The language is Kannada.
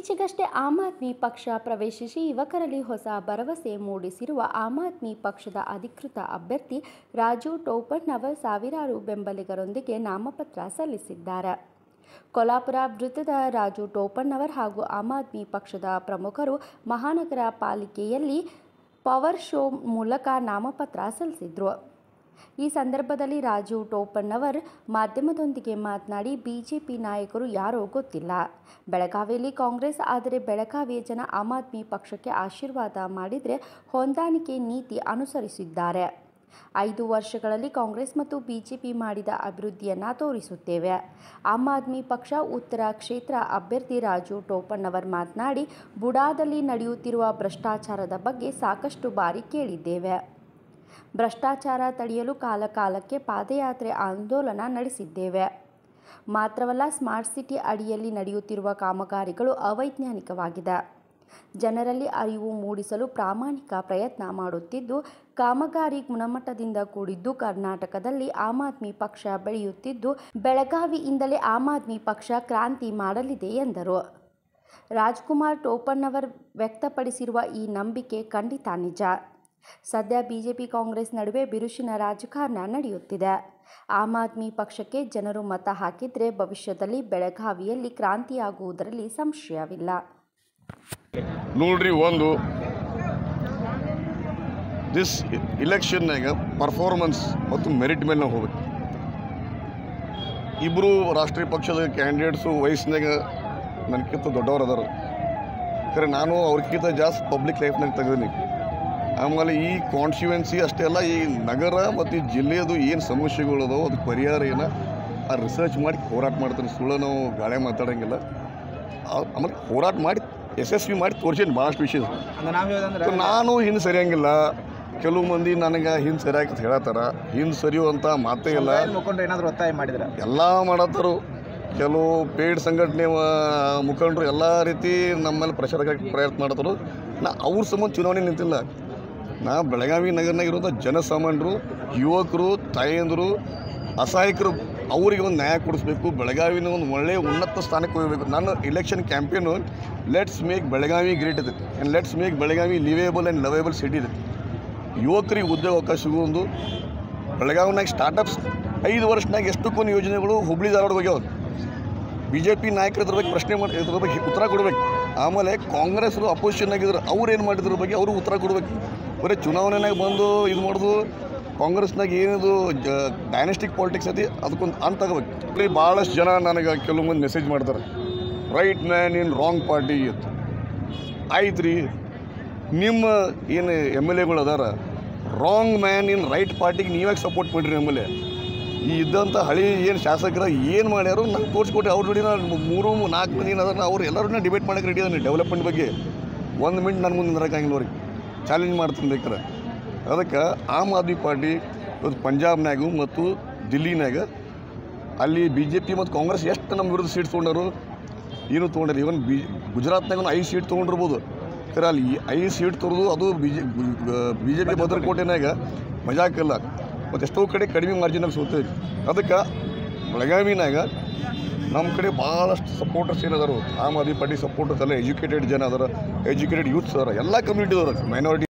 ಇತ್ತೀಚೆಗಷ್ಟೇ ಆಮ್ ಆದ್ಮಿ ಪಕ್ಷ ಪ್ರವೇಶಿಸಿ ಯುವಕರಲ್ಲಿ ಹೊಸ ಭರವಸೆ ಮೂಡಿಸಿರುವ ಆಮ್ ಆದ್ಮಿ ಪಕ್ಷದ ಅಧಿಕೃತ ಅಭ್ಯರ್ಥಿ ರಾಜು ಟೋಪಣ್ಣವರ್ ಸಾವಿರಾರು ಬೆಂಬಲಿಗರೊಂದಿಗೆ ನಾಮಪತ್ರ ಸಲ್ಲಿಸಿದ್ದಾರೆ ಕೊಲ್ಹಾಪುರ ವೃತ್ತದ ರಾಜು ಟೋಪಣ್ಣವರ್ ಹಾಗೂ ಆಮ್ ಆದ್ಮಿ ಪಕ್ಷದ ಪ್ರಮುಖರು ಮಹಾನಗರ ಪಾಲಿಕೆಯಲ್ಲಿ ಪವರ್ ಶೋ ಮೂಲಕ ನಾಮಪತ್ರ ಸಲ್ಲಿಸಿದರು ಈ ಸಂದರ್ಭದಲ್ಲಿ ರಾಜು ಟೋಪಣ್ಣವರ್ ಮಾಧ್ಯಮದೊಂದಿಗೆ ಮಾತನಾಡಿ ಬಿಜೆಪಿ ನಾಯಕರು ಯಾರೋ ಗೊತ್ತಿಲ್ಲ ಬೆಳಗಾವಿಯಲ್ಲಿ ಕಾಂಗ್ರೆಸ್ ಆದರೆ ಬೆಳಗಾವಿಯ ಜನ ಆಮ್ ಆದ್ಮಿ ಪಕ್ಷಕ್ಕೆ ಆಶೀರ್ವಾದ ಮಾಡಿದರೆ ಹೊಂದಾಣಿಕೆ ನೀತಿ ಅನುಸರಿಸಿದ್ದಾರೆ ಐದು ವರ್ಷಗಳಲ್ಲಿ ಕಾಂಗ್ರೆಸ್ ಮತ್ತು ಬಿಜೆಪಿ ಮಾಡಿದ ಅಭಿವೃದ್ಧಿಯನ್ನು ತೋರಿಸುತ್ತೇವೆ ಆಮ್ ಆದ್ಮಿ ಪಕ್ಷ ಉತ್ತರ ಕ್ಷೇತ್ರ ಅಭ್ಯರ್ಥಿ ರಾಜು ಟೋಪಣ್ಣವರ್ ಮಾತನಾಡಿ ಬುಡಾದಲ್ಲಿ ನಡೆಯುತ್ತಿರುವ ಭ್ರಷ್ಟಾಚಾರದ ಬಗ್ಗೆ ಸಾಕಷ್ಟು ಬಾರಿ ಕೇಳಿದ್ದೇವೆ ಭ್ರಷ್ಟಾಚಾರ ತಡೆಯಲು ಕಾಲಕಾಲಕ್ಕೆ ಪಾದಯಾತ್ರೆ ಆಂದೋಲನ ನಡೆಸಿದ್ದೇವೆ ಮಾತ್ರವಲ್ಲ ಸ್ಮಾರ್ಟ್ ಸಿಟಿ ಅಡಿಯಲ್ಲಿ ನಡೆಯುತ್ತಿರುವ ಕಾಮಗಾರಿಗಳು ಅವೈಜ್ಞಾನಿಕವಾಗಿದೆ ಜನರಲ್ಲಿ ಅರಿವು ಮೂಡಿಸಲು ಪ್ರಾಮಾಣಿಕ ಪ್ರಯತ್ನ ಮಾಡುತ್ತಿದ್ದು ಕಾಮಗಾರಿ ಗುಣಮಟ್ಟದಿಂದ ಕೂಡಿದ್ದು ಕರ್ನಾಟಕದಲ್ಲಿ ಆಮ್ ಆದ್ಮಿ ಪಕ್ಷ ಬೆಳೆಯುತ್ತಿದ್ದು ಬೆಳಗಾವಿಯಿಂದಲೇ ಆಮ್ ಆದ್ಮಿ ಪಕ್ಷ ಕ್ರಾಂತಿ ಮಾಡಲಿದೆ ಎಂದರು ರಾಜ್ಕುಮಾರ್ ಟೋಪಣ್ಣವರ್ ವ್ಯಕ್ತಪಡಿಸಿರುವ ಈ ನಂಬಿಕೆ ಖಂಡಿತ ನಿಜ ಸದ್ಯ ಬಿಜೆಪಿ ಕಾಂಗ್ರೆಸ್ ನಡುವೆ ಬಿರುಸಿನ ರಾಜಕಾರಣ ನಡೆಯುತ್ತಿದೆ ಆಮ್ ಆದ್ಮಿ ಪಕ್ಷಕ್ಕೆ ಜನರು ಮತ ಹಾಕಿದರೆ ಭವಿಷ್ಯದಲ್ಲಿ ಬೆಳಗಾವಿಯಲ್ಲಿ ಕ್ರಾಂತಿಯಾಗುವುದರಲ್ಲಿ ಸಂಶಯವಿಲ್ಲ ನೋಡ್ರಿ ಒಂದು ದಿಸ್ ಇಲೆಕ್ಷನ್ನಾಗ ಪರ್ಫಾರ್ಮೆನ್ಸ್ ಮತ್ತು ಮೆರಿಟ್ ಮೇಲೆ ನಾವು ಹೋಗ್ಬೇಕು ಇಬ್ಬರು ರಾಷ್ಟ್ರೀಯ ಪಕ್ಷದ ಕ್ಯಾಂಡಿಡೇಟ್ಸು ವಯಸ್ಸಿನಾಗ ನನಗಿಂತ ದೊಡ್ಡವ್ರು ಅದಾರ ಖರೆ ನಾನು ಅವ್ರಿಗಿಂತ ಜಾಸ್ತಿ ಪಬ್ಲಿಕ್ ಲೈಫ್ನಾಗ ತೆಗೆದೀನಿ ಆಮೇಲೆ ಈ ಕಾನ್ಸ್ಟಿಟ್ಯೂವೆನ್ಸಿ ಅಷ್ಟೇ ಅಲ್ಲ ಈ ನಗರ ಮತ್ತು ಈ ಜಿಲ್ಲೆಯದು ಏನು ಸಮಸ್ಯೆಗಳು ಅದಾವೆ ಅದಕ್ಕೆ ಪರಿಹಾರ ಏನು ಆ ರಿಸರ್ಚ್ ಮಾಡಿ ಹೋರಾಟ ಮಾಡ್ತೀನಿ ಸುಳ್ಳು ನಾವು ಗಾಳೆ ಮಾತಾಡೋಂಗಿಲ್ಲ ಆ- ಆಮೇಲೆ ಹೋರಾಟ ಮಾಡಿ ಯಶಸ್ವಿ ಮಾಡಿ ತೋರಿಸೀನಿ ಭಾಳಷ್ಟು ವಿಷಯ ಅಂದ್ರೆ ನಾವು ಹೇಳೋದಂದ್ರೆ ನಾನು ಹಿಂದೆ ಸರಿಯಂಗಿಲ್ಲ ಕೆಲವು ಮಂದಿ ನನಗೆ ಹಿಂದೆ ಸರಿಯಾಗಿ ಅಂತ ಹೇಳತ್ತಾರ ಹಿಂದೆ ಸರಿಯುವಂಥ ಮಾತೇ ಇಲ್ಲ ಸಮುದಾಯದ ಮುಖಂಡರು ಏನಾದ್ರು ಒತ್ತಾಯ ಮಾಡಿದ್ರ ಎಲ್ಲ ಮಾಡತ್ತಾರು ಕೆಲವು ಪೇಡ್ ಸಂಘಟನೆ ವ- ಮುಖಂಡರು ಎಲ್ಲ ರೀತಿ ನಮ್ಮಲ್ಲಿ ಪ್ರೆಷರ್ ಹಾಕಕ್ಕೆ ಪ್ರಯತ್ನ ಮಾಡತ್ತಾರು ನಾ ಅವ್ರ ಸಂಬಂಧ ಚುನಾವಣೆ ನಿಂತಿಲ್ಲ ನಾ ಬೆಳಗಾವಿ ನಗರನಾಗ ಇರೋದ ಜನಸಾಮಾನ್ಯರು ಯುವಕರು ತಾಯಂದರು ಅಸಹಾಯಕರು ಅವರಿಗೆ ಒಂದು ನ್ಯಾಯ ಕೊಡಿಸ್ಬೇಕು ಬೆಳಗಾವಿನ ಒಂದು ಒಳ್ಳೆಯ ಉನ್ನತ ಸ್ಥಾನಕ್ಕೆ ಹೋಗಬೇಕು ನನ್ನ election campaign let's make Belagavi great ಇದೆ and let's make Belagavi liveable and loveable city ಇದೆ ಯುವಕರಿಗೆ ಉದ್ಯೋಗ ಅವಕಾಶ ಸಿಗುವೊಂದು ಬೆಳಗಾವಿನಾಗ ಸ್ಟಾರ್ಟಪ್ಸ್ ಐದು ವರ್ಷನಾಗ ಎಷ್ಟಕ್ಕೊಂದು ಯೋಜನೆಗಳು ಹುಬ್ಳಿ ಧಾರವಾಡ ಹೋಗ್ಯಾವ ಬಿ ಜೆ ಪಿ ನಾಯಕರು ಇದ್ರ ಬಗ್ಗೆ ಪ್ರಶ್ನೆ ಮಾಡಿ ಇದ್ರ ಬಗ್ಗೆ ಉತ್ತರ ಕೊಡ್ಬೇಕು ಆಮೇಲೆ ಕಾಂಗ್ರೆಸ್ರು ಅಪೋಸಿಷನ್ ಆಗಿದ್ರು ಅವ್ರು ಏನು ಮಾಡಿದ್ರ ಬಗ್ಗೆ ಅವರು ಉತ್ತರ ಕೊಡ್ಬೇಕು ಬರೀ ಚುನಾವಣೆನಾಗ ಬಂದು ಇದು ಮಾಡೋದು ಕಾಂಗ್ರೆಸ್ನಾಗ ಏನಿದು ಜ ಡೈನೆಸ್ಟಿಕ್ ಪಾಲಿಟಿಕ್ಸ್ ಐತಿ ಅದಕ್ಕೊಂದು ಅಂತ ತಗೋಬೇಕು ಇಲ್ಲಿ ಭಾಳಷ್ಟು ಜನ ನನಗೆ ಕೆಲವು ಮಂದಿ ಮೆಸೇಜ್ ಮಾಡ್ತಾರೆ right man in wrong party ಅಂತ ಆಯ್ತು ರೀ ನಿಮ್ಮ ಏನು ಎಮ್ ಎಲ್ ಎಗಳು ಅದಾರ ರಾಂಗ್ ಮ್ಯಾನ್ ಇನ್ ರೈಟ್ ಪಾರ್ಟಿಗೆ ನೀವ್ಯಾಕೆ ಸಪೋರ್ಟ್ ಮಾಡಿರಿ ಎಮ್ ಎಲ್ ಎ ಈ ಇದ್ದಂಥ ಹಳಿ ಏನು ಶಾಸಕರ ಏನು ಮಾಡ್ಯಾರೋ ನಂಗೆ ತೋರಿಸ್ಕೊಟ್ರಿ ಅವ್ರ ಜೋಡಿ ನಾನು ಮೂರು ನಾಲ್ಕು ಮಂದಿ ಅದಾರ ಅವ್ರು ಎಲ್ಲರನ್ನ ಡಿಬೇಟ್ ಮಾಡಕ್ಕೆ ರೆಡಿ ಅದಾನೆ ಡೆವಲಪ್ಮೆಂಟ್ ಬಗ್ಗೆ ಒಂದು ಮಿನಿಟ್ ನನ್ನ ಮುಂದೆ ನಿಂದ್ರಕ್ಕಾಗಿಲ್ಲ ಅವ್ರಿಗೆ ಚಾಲೆಂಜ್ ಮಾಡ್ತೀನಿ ಬೇಕಾರೆ ಅದಕ್ಕೆ ಆಮ್ ಆದ್ಮಿ ಪಾರ್ಟಿ ಇವತ್ತು ಪಂಜಾಬ್ನಾಗೂ ಮತ್ತು ದಿಲ್ಲಿನಾಗ ಅಲ್ಲಿ ಬಿ ಜೆ ಪಿ ಮತ್ತು ಕಾಂಗ್ರೆಸ್ ಎಷ್ಟು ನಮ್ಮ ವಿರುದ್ಧ ಸೀಟ್ ತೊಗೊಂಡರು ಏನು ತೊಗೊಂಡ್ರಿ ಇವನ್ ಬಿ ಗುಜರಾತ್ನಾಗ ಐದು ಸೀಟ್ ತೊಗೊಂಡಿರ್ಬೋದು ಖರೆ ಅಲ್ಲಿ ಈ ಐದು ಸೀಟ್ ತೊರೆದು ಅದು B J B J P ಭದ್ರಕೋಟೆನಾಗ ಮಜಾಕಿಲ್ಲ ಮತ್ತು ಎಷ್ಟೋ ಕಡೆ ಕಡಿಮೆ ಮಾರ್ಜಿನಾಗ ಸೋತೈತಿ ಅದಕ್ಕೆ ಬೆಳಗಾವಿನಾಗ ನಮ್ಮ ಕಡೆ ಭಾಳಷ್ಟು ಸಪೋರ್ಟರ್ಸ್ ಏನದಾರು ಆಮ್ ಆದ್ಮಿ ಪಾರ್ಟಿ ಸಪೋರ್ಟರ್ಸ್ ಎಲ್ಲ ಎಜುಕೇಟೆಡ್ ಜನ ಅದಾರ ಎಜುಕೇಟೆಡ್ ಯೂತ್ಸ್ ಅದಾರ ಎಲ್ಲ ಕಮ್ಯುನಿಟಿ ಅದಾರ ಮೈನಾರಿಟಿ